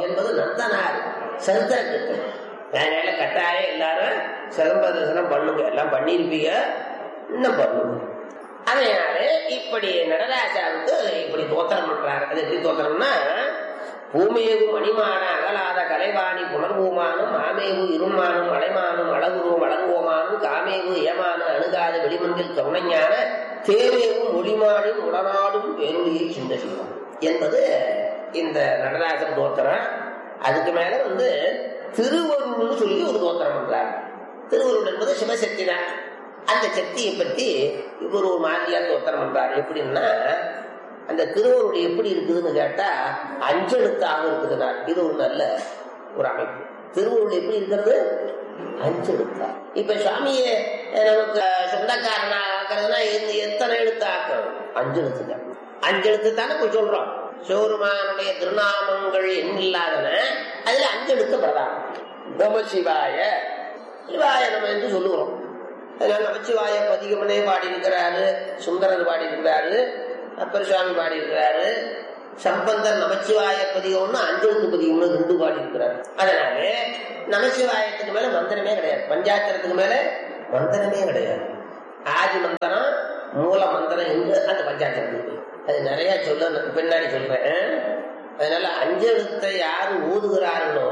என்பது நந்தனார் சரித்திர கிட்டு அதனால கட்டாயம் எல்லாரும் சிலம்ப தரிசனம் பண்ணுங்க எல்லாம் பண்ணியிருப்பீங்க இன்னும் பண்ணுங்க அதனால இப்படி நடராஜாவுக்கு இப்படி தோத்திரம் பண்றாரு அது எப்படி தோத்திரம்னா பூமியகு மணிமான அகலாத கலைவாணி புனர்வூமானும் மாமேவு இருமானும் மலைமானும் அழகுருவும் அழகுவோமானும் காமேவு ஏமான அணுகாத வெளிமன்றில் கவுனஞான தேவேவும் மொழிமானின் உடனாடும் பேருளியை சிந்தசிவம் என்பது இந்த நடராஜன் தோத்திரம் அதுக்கு மேல வந்து திருவருள்னு சொல்லி ஒரு தோத்திரம் பண்றாரு திருவருள் என்பது சிவசக்தி தான் அந்த சக்தியை பற்றி இவர் ஒரு மாதிரியா தோத்திரம் பண்றாரு எப்படின்னா அந்த திருவருள் எப்படி இருக்குதுன்னு கேட்டா அஞ்செழுத்தாக இருக்குதுன்னா இது ஒரு நல்ல ஒரு அமைப்பு திருவருள் எப்படி இருக்கிறது அஞ்செழுத்தா இப்ப சுவாமியை நமக்கு சொந்தக்காரனா ஆக்குறதுன்னா எந்த- எத்தனை எழுத்து ஆக்கணும் அஞ்செழுத்து தான் அஞ்செழுத்து தானே போய் சொல்றோம் சிவருமானுடைய திருநாமங்கள் எண்ணில்லாதன அதுல அஞ்செழுத்து பிரதானம் நம சிவாய சிவாய நம்ம என்று சொல்லுகிறோம் அதனால நமச்சிவாய பதிகமனே பாடி இருக்கிறாரு சுந்தரர் பாடி இருக்கிறாரு அப்பர் சுவாமி பாடி இருக்கிறாரு சம்பந்தர் நமச்சிவாய பதிகம்னு அஞ்செழுத்து பதிகம்னு ரெண்டு பாடி இருக்கிறாரு அதனால நமச்சிவாயத்துக்கு மேல மந்திரமே கிடையாது பஞ்சாத்திரத்துக்கு மேல மந்திரமே கிடையாது ஆதி மந்திரம் மூல மந்திரம் என்று அந்த பஞ்சாத்திரத்துக்கு அது நிறைய சொல்ல பின்னாடி சொல்றேன் அதனால அஞ்செழுத்தை யாரு ஊதுகிறார்களோ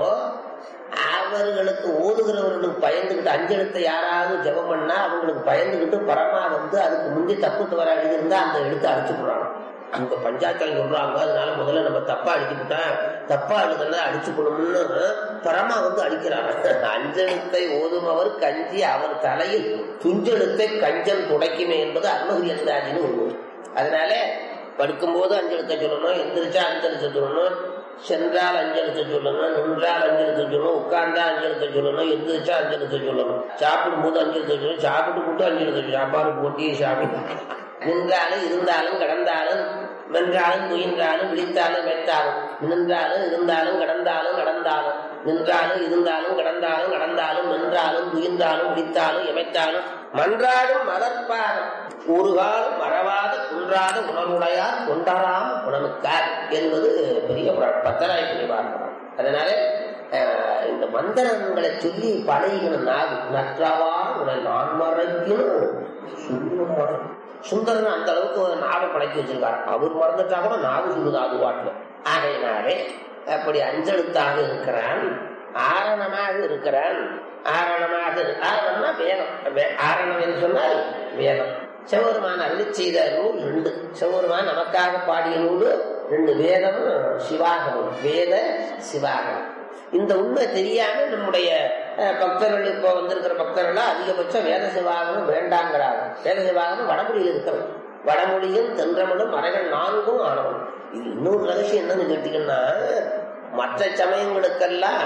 அவர்களுக்கு ஓதுகிறவர்களுக்கு பயந்துகிட்டு அஞ்செழுத்தை யாராவது ஜெபம் பண்ணா அவங்களுக்கு பயந்துகிட்டு பரமா வந்து அதுக்கு முந்தி தப்பு தவறா எழுதியிருந்தா அந்த எழுத்தை அடிச்சு போடுறாங்க அவங்க பஞ்சாயத்துல சொல்றாங்க அதனால முதல்ல நம்ம தப்பா அடிச்சுக்கிட்டோம் தப்பா எழுதுனா அடிச்சு போடணும்னு பரமா வந்து அடிக்கிறாங்க அஞ்செழுத்தை ஓதுமவர் கஞ்சி அவர் தலையில் துஞ்செழுத்தை கஞ்சல் துடைக்குமே என்பது அருணகிரி அந்தாதின்னு ஒண்ணு அதனால படுக்கும்போது அஞ்செழுத்தை சொல்லணும் எந்திரிச்சா அஞ்செழுத்தை சொல்லணும் சென்றால் அஞ்செழுத்தை சொல்லணும் நின்றால் அஞ்செழுத்தை சொல்லணும் உட்கார்ந்தா அஞ்செழுத்தை சொல்லணும் எந்திரிச்சா அஞ்செழுத்தை சொல்லணும் சாப்பிடும் போது அஞ்செழுத்தை சொல்லணும் சாப்பிட்டு கூட்டு அஞ்செழுத்தை சொல்லணும் சாப்பாடு போட்டி சாமி நின்றாலும் இருந்தாலும் கடந்தாலும் வென்றாலும் துயின்றாலும் விழித்தாலும் வைத்தாலும் நின்றாலும் இருந்தாலும் கடந்தாலும் நடந்தாலும் நின்றாலும் இருந்தாலும் கடந்தாலும் நடந்தாலும் நின்றாலும் துயின்றாலும் விழித்தாலும் எமைத்தாலும் மன்றாடும் மலர்பாதம் ஒரு காலம் மறவாத குன்றாத உணர்வுடையார் கொண்டாராம் உணவுக்கார் என்பது பெரிய புராணம். பத்தராய் சொல்லி பார்க்கிறோம் அதனால அஹ், இந்த மந்திரங்களை சொல்லி பழகின நாகு நற்றவா உன நான் மறைக்கணும் சொல்லும் மரம் சுந்தரன் அந்த அளவுக்கு நாவை படைக்க வச்சிருக்காரு அவர் மறந்துட்டா கூட நாவு சொல்லுது அது வாட்டுல ஆகையினாலே அப்படி அஞ்செழுத்தாக இருக்கிறான் ஆரணமாக இருக்கிறான் ஆரணமாக இரு- ஆரணம்னா வேதம் வே- ஆரணம் என்று சொன்னால் வேதம் சிவபெருமான் அருளி செய்த நூல் ரெண்டு சிவபெருமான் நமக்காக பாடிய நூல் ரெண்டு வேதமும் சிவாகமும் வேத சிவாகமம் இந்த உண்மை தெரியாம நம்முடைய அஹ், பக்தர்கள் இப்போ வந்திருக்கிற பக்தர்கள் அதிகபட்சம் வேத சிவாகமும் வேண்டாங்கிறாங்க வேத சிவாகமும் வடமொழியில் இருக்கிறது வடமொழியும் தென்றமலும் மறைகள் நான்கும் ஆனவன் இது இன்னொரு ரகசியம் என்னன்னு கேட்டீங்கன்னா மற்ற சமயங்களுக்கெல்லாம்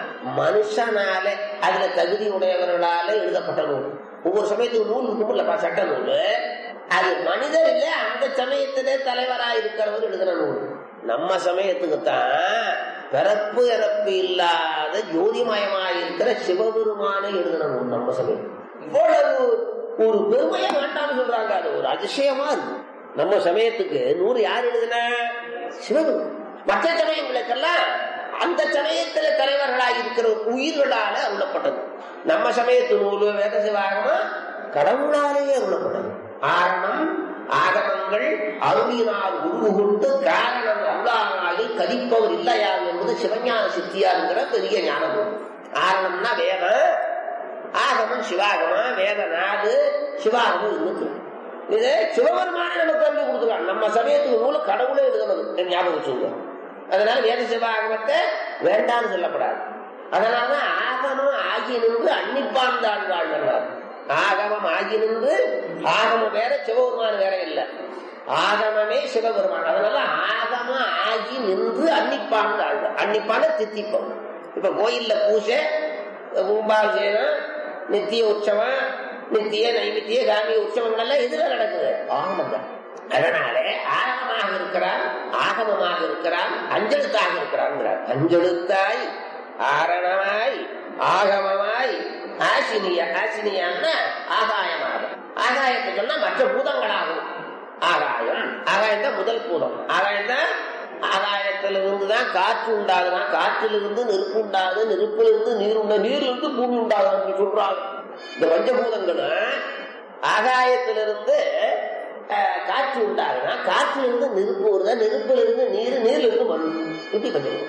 மனுஷனால அதுல தகுதி உடையவர்களால எழுதப்பட்ட நூல் ஒவ்வொரு சமயத்துக்கு நூல் இருக்கும்லப்பா சட்ட நூல் அது மனிதர் இல்ல அந்த சமயத்திலே தலைவரா இருக்கிறவர் எழுதின நூல் நம்ம சமயத்துக்கு தான் பிறப்பு இறப்பு இல்லாத ஜோதிமயமாக இருக்கிற சிவபெருமானை எழுதின நூல் நம்ம சமயம் இவ்வளவு ஒரு பெருமையை வேண்டாம்னு சொல்றாங்க அது ஒரு அதிசயமா இருக்கு நம்ம சமயத்துக்கு நூறு யார் எழுதின சிவபெருமான் மற்ற சமயங்களுக்கெல்லாம் அந்த சமயத்துல தலைவர்களாக இருக்கிற உயிர்களால அருளப்பட்டது நம்ம சமயத்து நூலு வேத சிவாகமா கடவுளாலேயே அருளப்பட்டது ஆரணம் ஆகமங்கள் அருளினால் உருவுகொண்டு காரணம் அல்லாஹாலில் கதிப்பவர் இல்லையா என்பது சிவஞான சித்தியாருங்கிற பெரிய ஞானம் ஆரணம்னா வேதம் ஆகமம் சிவாகமம் வேத நாடு சிவாகமம் இருக்கு இது சிவபெருமானே நமக்கு அறிவு கொடுத்துருக்காங்க நம்ம சமயத்துக்கு நூலு கடவுளே எழுதணும் ஞாபகம் வச்சுங்க அதனால வேத சிவாகமத்தை வேண்டாம்னு சொல்லப்படாது அதனாலதான் ஆகமம் ஆகி நின்று அன்னிப்பார்ந்தான் வாழ்கிறார் ஆகமம் ஆகி நின்று ஆகமம் வேற சிவபெருமான் வேற இல்ல ஆகமமே சிவபெருமான் அதனால ஆகமம் ஆகி நின்று அன்னிப்பான் ஆழ்வார் அன்னிப்பான தித்திப்பம் இப்ப கோயில்ல பூஜை கும்பாபிஷேகம் நித்திய உற்சவம் நித்திய நைமித்திய காமிய உற்சவங்கள் எல்லாம் இதுல நடக்குது ஆகமம் அதனாலே ஆகமமாக இருக்கிறான் ஆகமமாக இருக்கிறான் அஞ்செழுத்தாக இருக்கிறான் அஞ்செழுத்தாய் ஆரணமாய் ஆகமமாய் ஆசினிய ஆசினியான்னா ஆகாயமாக ஆகாயத்தை சொன்னா மற்ற பூதங்களாகும் ஆகாயம் ஆகாயம் தான் முதல் பூதம் ஆகாயம் தான் ஆகாயத்திலிருந்து தான் காற்று உண்டாகுதான் காற்றிலிருந்து நெருப்பு உண்டாகுது நெருப்பிலிருந்து நீர் உண்டா நீரிலிருந்து பூமி உண்டாகுது அப்படி சொல்றாங்க இந்த பஞ்சபூதங்களும் ஆகாயத்திலிருந்து அஹ், காற்று உண்டாகுதான் காற்றிலிருந்து நெருப்பு வருதா நெருப்பிலிருந்து நீர் நீரிலிருந்து மண் இப்படி கொஞ்சம்